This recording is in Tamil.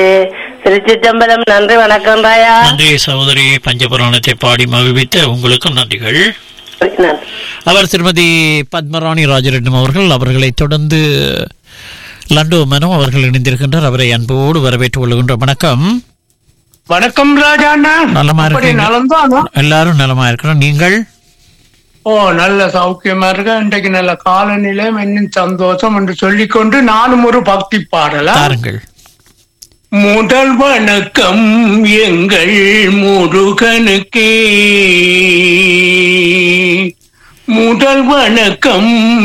திருச்சிற்றம்பலம் நன்றி வணக்கம் ராயா நன்றி சகோதரி பஞ்சபுராணத்தை பாடி மகிழ்வித்த உங்களுக்கும் நன்றிகள் நன்றி. அவர் திருமதி பத்மராணி ராஜரெட்டம் அவர்கள் அவர்களை தொடர்ந்து லண்டோ மனம் அவர்கள் இணைந்திருக்கின்றார் அவரை அன்போடு வரவேற்றுக் கொள்கின்ற வணக்கம் வணக்கம் ராஜாண்ணா நலமா அப்படி இருக்கீங்க? நலம்தானா எல்லாரும் நலமா இருக்கிறோம் நீங்கள் ஓ நல்ல சௌக்கியமா இருக்க இன்றைக்கு நல்ல காலநிலை இன்னும் சந்தோஷம் என்று சொல்லிக்கொண்டு நானும் ஒரு பக்தி பாடலா தாருங்கள் முதல் வணக்கம் எங்கள் முருகனுக்கே முதல் வணக்கம்